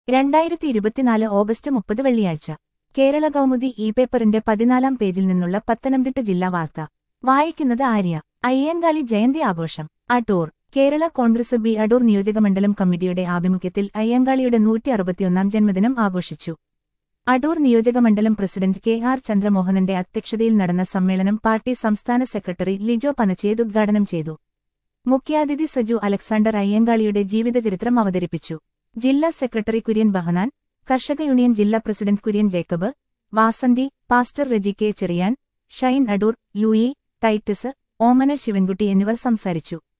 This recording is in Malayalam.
രണ്ടായിരത്തി ഇരുപത്തിനാല് ഓഗസ്റ്റ് മുപ്പത് വെള്ളിയാഴ്ച കേരള കൗമുദി ഇ പേപ്പറിന്റെ പതിനാലാം പേജിൽ നിന്നുള്ള പത്തനംതിട്ട ജില്ലാ വാർത്ത വായിക്കുന്നത് ആര്യ അയ്യൻകാളി ജയന്തി ആഘോഷം അടൂർ കേരള കോൺഗ്രസ് ബി അടൂർ നിയോജകമണ്ഡലം കമ്മിറ്റിയുടെ ആഭിമുഖ്യത്തിൽ അയ്യങ്കാളിയുടെ നൂറ്റി അറുപത്തിയൊന്നാം ജന്മദിനം ആഘോഷിച്ചു അടൂർ നിയോജകമണ്ഡലം പ്രസിഡന്റ് കെ ആർ ചന്ദ്രമോഹനന്റെ അധ്യക്ഷതയിൽ നടന്ന സമ്മേളനം പാർട്ടി സംസ്ഥാന സെക്രട്ടറി ലിജോ പനച്ചേത് ഉദ്ഘാടനം ചെയ്തു മുഖ്യാതിഥി സജു അലക്സാണ്ടർ അയ്യങ്കാളിയുടെ ജീവിതചരിത്രം അവതരിപ്പിച്ചു ജില്ലാ സെക്രട്ടറി കുര്യൻ ബഹനാൻ കർഷക യൂണിയൻ ജില്ലാ president Kurian Jacob Vasanthi pastor Reji K Cherian Shine Adoor Louis Titus Omana Sivankutty എന്നിവർ സംസാരിച്ചു